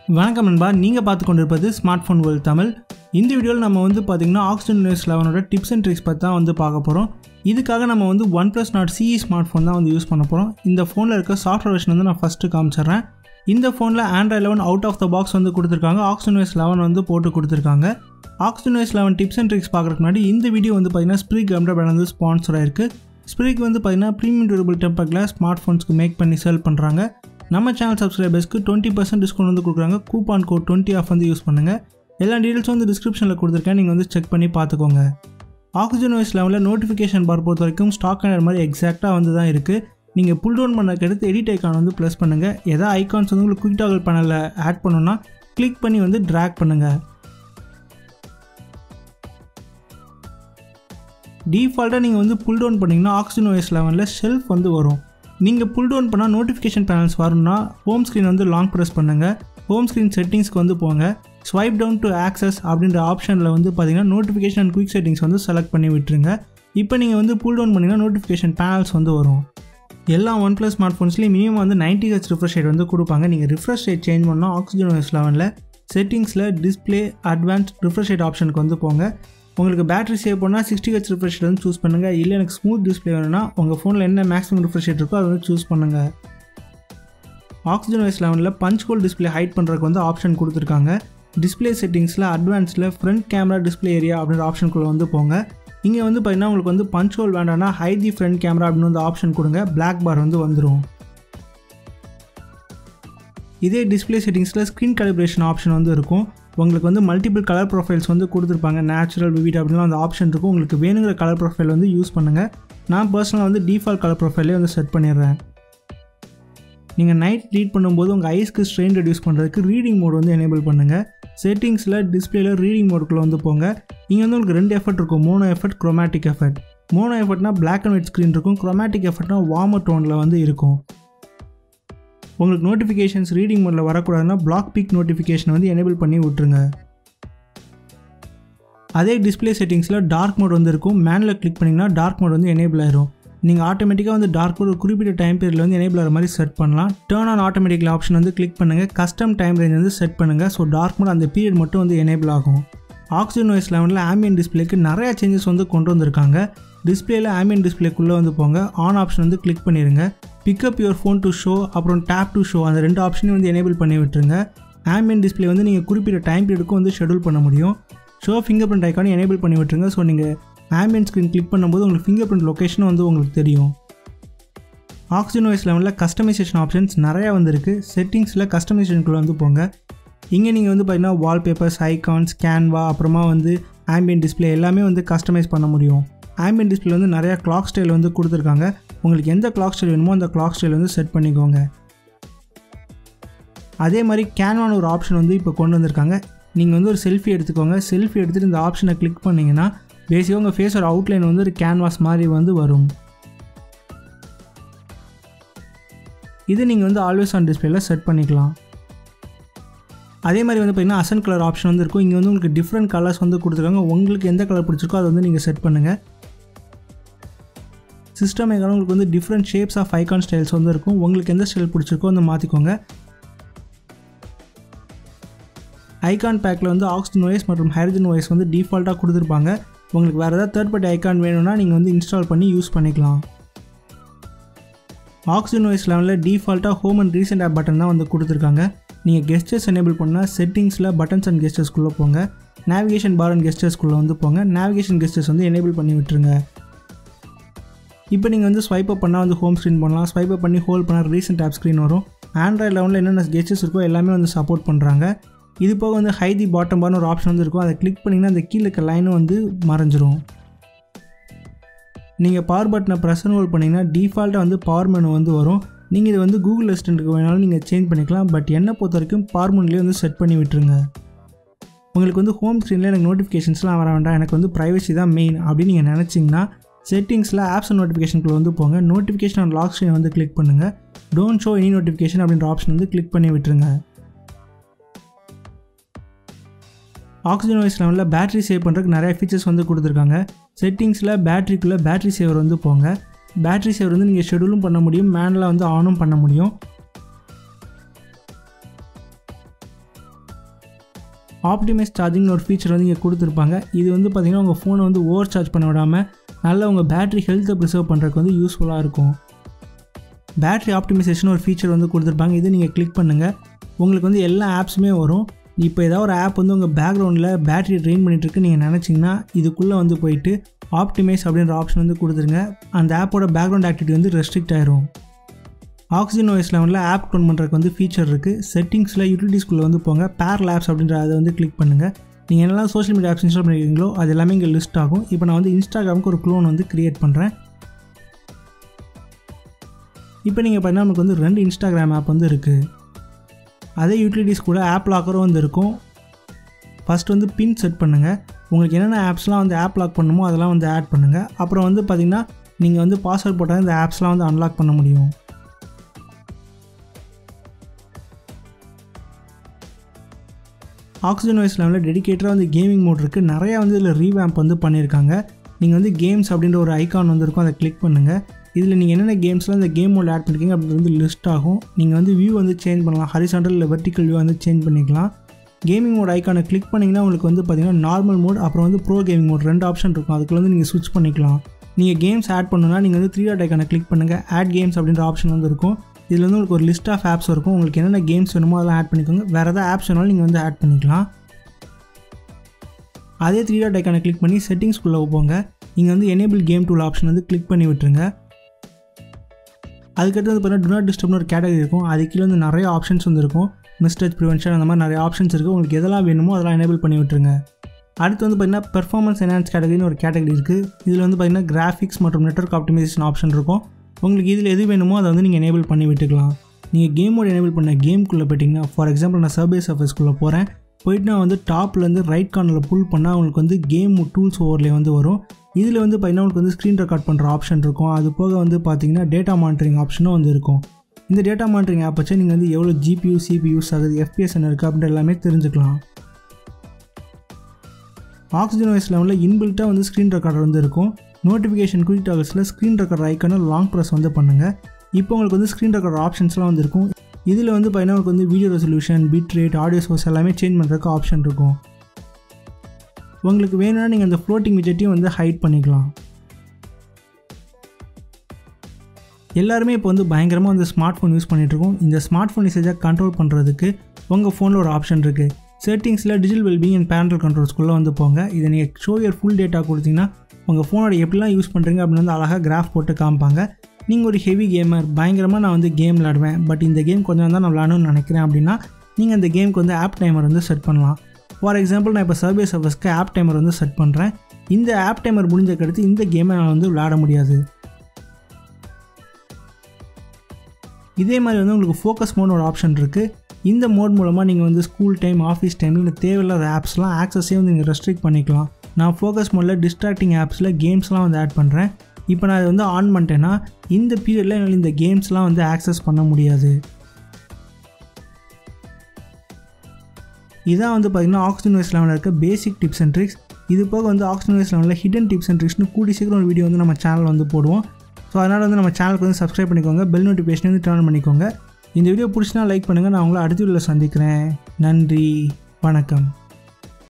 வணக்கம் நண்பா நீங்கள் பார்த்து கொண்டிருப்பது ஸ்மார்ட் ஃபோன் வேர்ல்ட் தமிழ் இந்த வீடியோவில் நம்ம வந்து பார்த்திங்கன்னா ஆக்சிஜன் நியூஸ் லெவனோட டிப்ஸ் அண்ட் ட்ரிக்ஸ் பற்றி தான் வந்து பார்க்க போகிறோம் இதுக்காக நம்ம வந்து One Plus Nord CE smart phone தான் வந்து யூஸ் பண்ண போகிறோம் இந்த ஃபோனில் இருக்க சாஃப்ட்வேர் வெர்ஷன் வந்து நான் ஃபஸ்ட்டு காமிச்சிடுறேன் இந்த ஃபோனில் Android eleven out of the box வந்து கொடுத்துருக்காங்க ஆக்சிஜன் நியூஸ் லெவன் வந்து போட்டு கொடுத்துருக்காங்க Oxygen news eleven tips and tricks பார்க்குறதுக்கு முன்னாடி இந்த வீடியோ வந்து பார்த்திங்கன்னா ஸ்ப்ரீக் கம்டர் பிராண்ட் வந்து ஸ்பான்சர் ஆயிருக்கு ஸ்ப்ரீக் வந்து பார்த்திங்கன்னா premium durable temper glass smart ஃபோன்ஸ்க்கு மேக் பண்ணி செல் பண்ணுறாங்க நம்ம சேனல் சப்ஸ்கிரைபர்ஸ்க்கு டுவெண்ட்டி பர்சன்ட் டிஸ்கவுண்ட் வந்து கொடுக்குறாங்க கூப்பான் கோட் டுவெண்ட்டி ஆஃப் வந்து யூஸ் பண்ணுங்கள் எல்லா டீட்டெயில்ஸும் வந்து டிஸ்கிரிப்ஷனில் கொடுத்துருக்கேன் நீங்கள் வந்து செக் பண்ணி பார்த்துக்கோங்க ஆக்சிஜன் வைஸ் லெவலில் நோட்டிஃபிகேஷன் பார் பொறுத்த வரைக்கும் ஸ்டாக் அண்ட் மாதிரி எக்ஸாக்டாக வந்து தான் இருக்குது நீங்கள் புல் டவுன் பண்ணதுக்கு அடுத்து எடிட் ஐக்கான் வந்து ப்ளஸ் பண்ணுங்கள் எதாவது ஐகான்ஸ் வந்து உங்களுக்கு குயிக் டாகல் பேனலில் ஆட் பண்ணணும்னா கிளிக் பண்ணி வந்து ட்ராக் பண்ணுங்கள் டீஃபால்ட்டாக நீங்கள் வந்து புல் டவுன் பண்ணிங்கன்னா ஆக்சிஜன் ஓஎஸ் லெவனில் ஷெல்ஃப் வந்து வரும் நீங்கள் புல் டவுன் பண்ணால் நோட்டிஃபிகேஷன் பேனல்ஸ் வரணும்னா ஹோம் ஸ்க்ரீன் வந்து லாங் ப்ரெஸ் பண்ணுங்கள் ஹோம் ஸ்க்ரீன் செட்டிங்ஸ்க்கு வந்து போங்க ஸ்வைப் டவுன் டு ஆக்சஸ் அப்படின்ற ஆப்ஷனில் வந்து பார்த்தீங்கன்னா நோட்டிஃபிகேஷன் அண்ட் குயிக் செட்டிங்ஸ் வந்து செலக்ட் பண்ணி விட்டுருங்க இப்போ நீங்கள் வந்து புல் டவுன் பண்ணிங்கன்னா நோட்டிஃபிகேஷன் பேனல்ஸ் வந்து வரும் எல்லா ஒன் ப்ளஸ் ஸ்மார்ட் ஃபோன்ஸ்லேயும் மினிமம் வந்து நைன்டி ஹெச் ரிஃப்ரெஷ் ரேட் வந்து கொடுப்பாங்க நீங்கள் ரிஃப்ரெஷ் ரேட் சேஞ்ச் பண்ணால் ஆக்சிஜன் ஓஎஸ் லெவனில் செட்டிங்ஸில் டிஸ்பிளே அட்வான்ஸ் ரிஃப்ரெஷ் ரேட் ஆப்ஷனுக்கு வந்து போங்க உங்களுக்கு பேட்டரி சேவ் பண்ணால் சிக்ஸ்டி ஹெச் ரிஃப்ரெஷ் ரேட் வந்து சூஸ் பண்ணுங்கள் இல்லை எனக்கு ஸ்மூத் டிஸ்பிளே வேணும்னா உங்கள் ஃபோனில் என்ன மேக்ஸிமம் ரிஃப்ரெஷ் ரேட் இருக்கோ அதை வந்து சூஸ் பண்ணுங்கள் ஆக்சிஜன் வைஸ் லெவனில் பஞ்ச் ஹோல் டிஸ்பிளே ஹைட் பண்ணுறதுக்கு வந்து ஆப்ஷன் கொடுத்துருக்காங்க டிஸ்பிளே செட்டிங்ஸில் அட்வான்ஸில் ஃப்ரண்ட் கேமரா டிஸ்பிளே ஏரியா அப்படின்ற ஆப்ஷனுக்குள்ளே வந்து போங்க இங்கே வந்து பார்த்தீங்கன்னா உங்களுக்கு வந்து பஞ்ச் ஹோல் வேண்டாம்னா ஹை தி ஃப்ரண்ட் கேமரா அப்படின்னு வந்து ஆப்ஷன் கொடுங்க பிளாக் பார் வந்து வந்துடும் இதே டிஸ்பிளே செட்டிங்ஸில் ஸ்க்ரீன் கலிப்ரேஷன் ஆப்ஷன் வந்து இருக்கும் உங்களுக்கு வந்து மல்டிபிள் கலர் ப்ரொஃபைல்ஸ் வந்து கொடுத்துருப்பாங்க நேச்சுரல் விவிட் அப்படின்லாம் அந்த ஆப்ஷன் இருக்கும் உங்களுக்கு வேணுங்கிற கலர் ப்ரொஃபைல் வந்து யூஸ் பண்ணுங்கள் நான் பர்சனலாக வந்து டிஃபால்ட் கலர் ப்ரொஃபைலே வந்து செட் பண்ணிடுறேன் நீங்கள் நைட் ரீட் பண்ணும்போது உங்கள் ஐஸ்க்கு ஸ்ட்ரெயின் ரெடியூஸ் பண்ணுறதுக்கு ரீடிங் மோட் வந்து எனேபிள் பண்ணுங்கள் செட்டிங்ஸில் டிஸ்பிளேல ரீடிங் மோடுக்குள்ளே வந்து போங்க இங்கே வந்து உங்களுக்கு ரெண்டு எஃபர்ட் இருக்கும் mono effect chromatic effect mono எஃபர்ட்னா பிளாக் அண்ட் ஒயிட் ஸ்க்ரீன் இருக்கும் குரோமேட்டிக் எஃபர்ட்னா வார்மர் டோனில் வந்து இருக்கும் உங்களுக்கு நோட்டிஃபிகேஷன்ஸ் ரீடிங் மோடில் வரக்கூடாதுன்னா பிளாக் பிக் நோட்டிஃபிகேஷன் வந்து எனேபிள் பண்ணி விட்ருங்க அதே டிஸ்பிளே செட்டிங்ஸில் டார்க் மோட் வந்து இருக்கும் மேனில் கிளிக் பண்ணிங்கன்னா டார்க் மோட் வந்து எனேபிள் ஆயிரும் நீங்கள் ஆட்டோமேட்டிக்காக வந்து டார்க் மோட் ஒரு குறிப்பிட்ட டைம் பீரியடில் வந்து எனேபிள் ஆகிற மாதிரி செட் பண்ணலாம் டேர்ன் ஆன் ஆட்டோமேட்டிக் ஆப்ஷன் வந்து கிளிக் பண்ணுங்கள் கஸ்டம் டைம் ரேஞ்ச் வந்து செட் பண்ணுங்கள் ஸோ டார்க் மோட் அந்த பீரியட் மட்டும் வந்து எனேபிள் ஆகும் ஆக்சிஜன் வாய்ஸ் லெவனில் ஆம்பியன் டிஸ்பிளேக்கு நிறையா சேஞ்சஸ் வந்து கொண்டு வந்திருக்காங்க டிஸ்பிளேயில் ஆம்பியன் டிஸ்பிளேக்குள்ளே வந்து போங்க ஆன் ஆப்ஷன் வந்து கிளிக் பண்ணிடுங்க pickup your phone to show அப்புறம் டேப் டு ஷோ அந்த ரெண்டு ஆப்ஷனையும் வந்து எனேபிள் பண்ணி விட்டுருங்க ஆம்பியன் டிஸ்பிளே வந்து நீங்கள் குறிப்பிட்ட டைம் பீரியடுக்கும் வந்து ஷெடியூல் பண்ண முடியும் ஷோ ஃபிங்கர் பிரிண்ட் ஐக்கானே எனேபிள் பண்ணி விட்டுருங்க ஸோ நீங்கள் ஆம்பியன் ஸ்க்ரீன் கிளிக் பண்ணும்போது உங்களுக்கு ஃபிங்கர் பிரிண்ட் லொக்கேஷனும் வந்து உங்களுக்கு தெரியும் ஆக்சிஜன் வாய்ஸ் லெவலில் கஸ்டமைசேஷன் ஆப்ஷன்ஸ் நிறையா வந்துருக்கு செட்டிங்ஸில் கஸ்டமைசேஷனுக்குள்ளே வந்து போங்க இங்கே நீங்கள் வந்து பார்த்தீங்கன்னா வால்பேப்பர்ஸ் ஐகான்ஸ் கேன்வா அப்புறமா வந்து ஆம்பியன் டிஸ்பிளே எல்லாமே வந்து கஸ்டமைஸ் பண்ண முடியும் ஆம்பியன் டிஸ்பிளே வந்து நிறையா கிளாக் ஸ்டைல் வந்து கொடுத்துருக்காங்க உங்களுக்கு எந்த கிளாக் ஸ்டைல் வேணுமோ அந்த கிளாக் ஸ்டைல் வந்து செட் பண்ணிக்கோங்க அதே மாதிரி கேன்வான ஒரு ஆப்ஷன் வந்து இப்போ கொண்டு வந்திருக்காங்க நீங்கள் வந்து ஒரு செல்ஃபி எடுத்துக்கோங்க செல்ஃபி எடுத்துகிட்டு இந்த ஆப்ஷனை கிளிக் பண்ணிங்கன்னா பேசிக்காக உங்கள் ஃபேஸோட அவுட்லைன் வந்து ஒரு கேன்வாஸ் மாதிரி வந்து வரும் இது நீங்கள் வந்து ஆல்வேஸ் ஆன் டிஸ்பிளேல செட் பண்ணிக்கலாம் அதே மாதிரி வந்து பார்த்திங்கன்னா அசன் கலர் ஆப்ஷன் வந்து இருக்கும் இங்கே வந்து உங்களுக்கு டிஃப்ரெண்ட் கலர்ஸ் வந்து கொடுத்துருக்காங்க உங்களுக்கு எந்த கலர் பிடிச்சிருக்கோ அதை வந்து நீங்கள் செட் பண்ணுங்கள் சிஸ்டம் ஐக்கான உங்களுக்கு வந்து different shapes of icon styles வந்து இருக்கும் உங்களுக்கு எந்த ஸ்டைல் பிடிச்சிருக்கோ வந்து மாற்றிக்கோங்க ஐகான் பேக்கில் வந்து ஆக்சிஜன் வாய்ஸ் மற்றும் ஹைட்ரஜன் வாய்ஸ் வந்து டிஃபால்ட்டாக கொடுத்துருப்பாங்க உங்களுக்கு வேறு ஏதாவது தேர்ட் பார்ட்டி ஐகான் வேணும்னா நீங்கள் வந்து இன்ஸ்டால் பண்ணி யூஸ் பண்ணிக்கலாம் ஆக்சிஜன் வாய்ஸ் லெவலில் டிஃபால்ட்டாக home and recent app button தான் வந்து கொடுத்துருக்காங்க நீங்கள் கெஸ்டர்ஸ் எனேபிள் பண்ணால் செட்டிங்ஸில் பட்டன்ஸ் அண்ட் கெஸ்டர்ஸ்குள்ளே போங்க நேவிகேஷன் பார் அண்ட் கெஸ்டர்ஸ்குள்ளே வந்து போங்க நேவிகேஷன் கெஸ்டர்ஸ் வந்து எனேபிள் பண்ணி விட்டுருங்க இப்போ நீங்கள் வந்து ஸ்வைப் அப் பண்ணால் வந்து ஹோம் ஸ்க்ரீன் பண்ணலாம் ஸ்வைப் அப் பண்ணி ஹோல்ட் பண்ணால் ரீசெண்ட் ஆப் ஸ்க்ரீன் வரும் ஆண்ட்ராய்ட் லெவலில் என்னென்ன கெஸ்டர்ஸ் இருக்கோ எல்லாமே வந்து சப்போர்ட் பண்ணுறாங்க இது போக வந்து ஹை தி பாட்டம் பார்னு ஒரு ஆப்ஷன் வந்து இருக்கும் அதை கிளிக் பண்ணிங்கன்னா அந்த கீழே இருக்க லைனும் வந்து மறைஞ்சிரும் நீங்கள் பவர் பட்டனை ப்ரெஸ் ஹோல்ட் பண்ணிங்கன்னா டிஃபால்ட்டாக வந்து பவர் மெனு வந்து வரும் நீங்கள் இதை வந்து கூகுள் அசிஸ்டண்ட்டுக்கு வேணாலும் நீங்கள் சேஞ்ச் பண்ணிக்கலாம் பட் என்னை பொறுத்த வரைக்கும் பவர் மெனுலேயே வந்து செட் பண்ணி விட்டுருங்க உங்களுக்கு வந்து ஹோம் ஸ்க்ரீனில் எனக்கு நோட்டிஃபிகேஷன்ஸ்லாம் வர வேண்டாம் எனக்கு வந்து ப்ரைவசி தான் மெயின் அப்படின்னு நீங்கள் நினச்சிங்கன்னா செட்டிங்ஸில் ஆப்ஸ் அண்ட் நோட்டிஃபிகேஷனுக்குள்ள வந்து போங்க நோட்டிஃபிகேஷன் அண்ட் லாக் ஸ்க்ரீனை வந்து கிளிக் பண்ணுங்கள் டோன்ட் ஷோ எனி நோட்டிஃபிகேஷன் அப்படின்ற ஆப்ஷன் வந்து கிளிக் பண்ணி விட்டுருங்க ஆக்சிஜன் வாய்ஸ் லெவலில் பேட்டரி சேவ் பண்ணுறதுக்கு நிறைய ஃபீச்சர்ஸ் வந்து கொடுத்துருக்காங்க செட்டிங்ஸில் பேட்டரிக்குள்ளே பேட்டரி சேவர் வந்து போங்க பேட்டரி சேவர் வந்து நீங்கள் ஷெடியூலும் பண்ண முடியும் மேனில் வந்து ஆனும் பண்ண முடியும் ஆப்டிமைஸ் சார்ஜிங்னு ஒரு ஃபீச்சர் வந்து இங்கே கொடுத்துருப்பாங்க இது வந்து பார்த்திங்கன்னா உங்கள் ஃபோனை வந்து ஓவர் சார்ஜ் பண்ண விடாமல் நல்லா உங்கள் பேட்டரி ஹெல்த்தை ப்ரிசர்வ் பண்ணுறதுக்கு வந்து யூஸ்ஃபுல்லாக இருக்கும் பேட்டரி ஆப்டிமைசேஷன் ஒரு ஃபீச்சர் வந்து கொடுத்துருப்பாங்க இது நீங்கள் கிளிக் பண்ணுங்கள் உங்களுக்கு வந்து எல்லா ஆப்ஸுமே வரும் இப்போ ஏதாவது ஒரு ஆப் வந்து உங்கள் பேக்ரவுண்டில் பேட்டரி ட்ரெயின் பண்ணிகிட்ருக்கு நீங்கள் நினச்சிங்கன்னா இதுக்குள்ளே வந்து போயிட்டு ஆப்டிமைஸ் அப்படின்ற ஆப்ஷன் வந்து கொடுத்துருங்க அந்த ஆப்போட பேக்ரவுண்ட் ஆக்டிவிட்டி வந்து ரெஸ்ட்ரிக்ட் ஆயிரும் ஆக்சிஜன் ஓஎஸ் லெவலில் ஆப் டோன் பண்ணுறதுக்கு வந்து ஃபீச்சர் இருக்குது செட்டிங்ஸில் யூட்டிலிட்டிஸ்குள்ளே வந்து போங்க பேர் லேப்ஸ் அப்படின்ற அதை வந்து கிளிக் பண்ணுங்கள் நீங்கள் என்னெல்லாம் சோஷியல் மீடியா ஆப்ஸ் இன்ஸ்டால் பண்ணியிருக்கீங்களோ அது எல்லாமே இங்கே லிஸ்ட் ஆகும் இப்போ நான் வந்து இன்ஸ்டாகிராமுக்கு ஒரு க்ளோன் வந்து க்ரியேட் பண்ணுறேன் இப்போ நீங்கள் பார்த்தீங்கன்னா நமக்கு வந்து ரெண்டு இன்ஸ்டாகிராம் ஆப் வந்து இருக்குது அதே யூட்டிலிட்டிஸ் கூட ஆப் லாக்கரும் வந்து இருக்கும் ஃபஸ்ட் வந்து பின் செட் பண்ணுங்கள் உங்களுக்கு என்னென்ன ஆப்ஸ்லாம் வந்து ஆப் லாக் பண்ணுமோ அதெல்லாம் வந்து ஆட் பண்ணுங்கள் அப்புறம் வந்து பார்த்திங்கன்னா நீங்கள் வந்து பாஸ்வேர்ட் போட்டால் இந்த ஆப்ஸ்லாம் வந்து அன்லாக் பண்ண முடியும் ஆக்சிஜன் வாய்ஸ் லெவலில் டெடிக்கேட்டடாக வந்து கேமிங் மோட் இருக்குது நிறையா வந்து இதில் ரீவேம்ப் வந்து பண்ணியிருக்காங்க நீங்கள் வந்து கேம்ஸ் அப்படின்ற ஒரு ஐக்கான் வந்திருக்கும் அதை கிளிக் பண்ணுங்கள் இதில் நீங்கள் என்னென்ன கேம்ஸ்லாம் இந்த கேம் மோட் ஆட் பண்ணிருக்கீங்க அப்படின்றது வந்து லிஸ்ட் ஆகும் நீங்கள் வந்து வியூ வந்து சேஞ்ச் பண்ணலாம் ஹரிசாண்டல் இல்லை வெர்டிக்கல் வியூ வந்து சேஞ்ச் பண்ணிக்கலாம் கேமிங் மோட் ஐக்கானை கிளிக் பண்ணிங்கன்னா உங்களுக்கு வந்து பார்த்திங்கன்னா நார்மல் மோட் அப்புறம் வந்து ப்ரோ கேமிங் மோட் ரெண்டு ஆப்ஷன் இருக்கும் அதுக்குள்ள வந்து நீங்கள் ஸ்விட்ச் பண்ணிக்கலாம் நீங்கள் கேம்ஸ் ஆட் பண்ணணும்னா நீங்கள் வந்து த்ரீ டாட் ஐக்கானை கிளிக் பண்ணுங்கள் ஆட் கேம்ஸ் அப்படின்ற ஆப்ஷன் வந்து இருக்கும் இதில் வந்து உங்களுக்கு ஒரு லிஸ்ட் ஆஃப் ஆப்ஸ் இருக்கும் உங்களுக்கு என்னென்ன கேம்ஸ் வேணுமோ அதெல்லாம் ஆட் பண்ணிக்கோங்க வேறு எதாவது ஆப்ஸ் வேணாலும் நீங்கள் வந்து ஆட் பண்ணிக்கலாம் அதே த்ரீ டாட் ஐக்கானை கிளிக் பண்ணி செட்டிங்ஸ்குள்ளே போங்க நீங்கள் வந்து எனேபிள் கேம் டூல் ஆப்ஷன் வந்து கிளிக் பண்ணி விட்டுருங்க அதுக்கடுத்து வந்து பார்த்தீங்கன்னா டு நாட் டிஸ்டர்ப்னு ஒரு கேட்டகரி இருக்கும் அது கீழே வந்து நிறைய ஆப்ஷன்ஸ் வந்து இருக்கும் மிஸ்டேஜ் ப்ரிவென்ஷன் அந்த மாதிரி நிறைய ஆப்ஷன்ஸ் இருக்குது உங்களுக்கு எதெல்லாம் வேணுமோ அதெல்லாம் எனேபிள் பண்ணி விட்டுருங்க அடுத்து வந்து பார்த்திங்கன்னா பெர்ஃபார்மன்ஸ் என்ஹான்ஸ் கேட்டகரின்னு ஒரு கேட்டகரி இருக்குது இதில் வந்து பார்த்திங்கன்னா கிராஃபிக்ஸ் மற்றும் நெட்ஒர்க் ஆப்டிமைசேஷன் ஆப்ஷன் இருக்கும் உங்களுக்கு இதில் எது வேணுமோ அதை வந்து நீங்கள் எனேபிள் பண்ணி விட்டுக்கலாம் நீங்கள் கேமோட எனேபிள் பண்ண கேம்குள்ளே போயிட்டிங்கன்னா ஃபார் எக்ஸாம்பிள் நான் சர்வே சர்ஃபேஸ்க்குள்ளே போகிறேன் போயிட்டு நான் வந்து டாப்லேருந்து ரைட் கார்னரில் புல் பண்ணால் உங்களுக்கு வந்து கேம் டூல்ஸ் ஓவர்லே வந்து வரும் இதில் வந்து பார்த்தீங்கன்னா உங்களுக்கு வந்து ஸ்க்ரீன் ரெக்கார்ட் பண்ணுற ஆப்ஷன் இருக்கும் அது போக வந்து பார்த்தீங்கன்னா டேட்டா மானிட்டரிங் ஆப்ஷனும் வந்து இருக்கும் இந்த டேட்டா மானிட்டரிங் ஆப் வச்சு நீங்கள் வந்து எவ்வளோ ஜிபியூ சிபி யூஸ் ஆகுது எஃபிஎஸ் என்ன இருக்குது அப்படின்ற எல்லாமே தெரிஞ்சுக்கலாம் ஆக்சிஜன் வாய்ஸ் லெவலில் இன்பில்ட்டாக வந்து ஸ்க்ரீன் ரெக்கார்டர் வந்து இருக்கும் நோட்டிஃபிகேஷன் குயிக் டாகல்ஸில் ஸ்க்ரீன் ரெக்கார்டர் ஐக்கான லாங் ப்ரெஸ் வந்து பண்ணுங்கள் இப்போ உங்களுக்கு வந்து ஸ்க்ரீன் ரெக்கார்டர் ஆப்ஷன்ஸ்லாம் வந்து இருக்கும் இதில் வந்து பார்த்தீங்கன்னா உங்களுக்கு வந்து video resolution bit rate audio source எல்லாமே சேஞ்ச் பண்ணுறதுக்கு ஆப்ஷன் இருக்கும் உங்களுக்கு வேணும்னா நீங்கள் அந்த ஃப்ளோட்டிங் விஜெட்டையும் வந்து ஹைட் பண்ணிக்கலாம் எல்லாருமே இப்போ வந்து பயங்கரமாக வந்து ஸ்மார்ட் ஃபோன் யூஸ் பண்ணிகிட்ருக்கோம் இந்த ஸ்மார்ட் ஃபோன் யூசேஜாக கண்ட்ரோல் பண்ணுறதுக்கு உங்கள் ஃபோனில் ஒரு ஆப்ஷன் இருக்குது செட்டிங்ஸில் டிஜிட்டல் வெல்பிங் அண்ட் பேரண்டல் கண்ட்ரோல்ஸ்குள்ளே வந்து போங்க இதை நீங்கள் ஷோ இயர் ஃபுல் டேட்டா கொடுத்தீங்கன்னா உங்கள் ஃபோனோட எப்படிலாம் யூஸ் பண்ணுறீங்க அப்படின்னு வந்து அழகாக கிராஃப் போட்டு காமிப்பாங்க நீங்கள் ஒரு ஹெவி கேமர் பயங்கரமாக நான் வந்து கேம் விளாடுவேன் பட் இந்த கேம் கொஞ்சம் தான் நான் விளாடணும்னு நினைக்கிறேன் அப்படின்னா நீங்கள் அந்த கேமுக்கு வந்து ஆப் டைமர் வந்து செட் பண்ணலாம் ஃபார் எக்ஸாம்பிள் நான் இப்போ சர்வே சர்வஸ்க்கு ஆப் டைமர் வந்து செட் பண்ணுறேன் இந்த ஆப் டைமர் முடிஞ்சக்கடுத்து இந்த கேமை நான் வந்து விளாட முடியாது இதே மாதிரி வந்து உங்களுக்கு ஃபோக்கஸ் மோட் ஒரு ஆப்ஷன் இருக்குது இந்த மோட் மூலமாக நீங்கள் வந்து ஸ்கூல் டைம் ஆஃபீஸ் டைமில் இந்த தேவையில்லாத ஆப்ஸ்லாம் ஆக்சஸே வந்து நீங்கள் ரெஸ்ட்ரிக்ட் பண்ணிக்கலாம் நான் ஃபோக்கஸ் மோடில் டிஸ்ட்ராக்டிங் ஆப்ஸில் கேம்ஸ்லாம் வந்து ஆட் பண்ணுறேன் இப்போ நான் அதை வந்து ஆன் பண்ணிட்டேன்னா இந்த பீரியடில் என்னால் இந்த கேம்ஸ்லாம் வந்து ஆக்சஸ் பண்ண முடியாது இதான் வந்து பார்த்திங்கன்னா ஆக்சிஜன் வைஸ் லெவலில் இருக்க பேசிக் டிப்ஸ் அண்ட் ட்ரிக்ஸ் இது போக வந்து ஆக்சிஜன் வைஸ் லெவலில் ஹிடன் டிப்ஸ் அண்ட் ட்ரிக்ஸ்னு கூடி சீக்கிரம் ஒரு வீடியோ வந்து நம்ம சேனல் வந்து போடுவோம் ஸோ அதனால் வந்து நம்ம சேனலுக்கு வந்து சப்ஸ்கிரைப் பண்ணிக்கோங்க பெல் நோட்டிஃபிகேஷன் வந்து டர்ன் பண்ணிக்கோங்க இந்த வீடியோ பிடிச்சினா லைக் பண்ணுங்கள் நான் உங்களை அடுத்த வீடியோவில் சந்திக்கிறேன் நன்றி வணக்கம்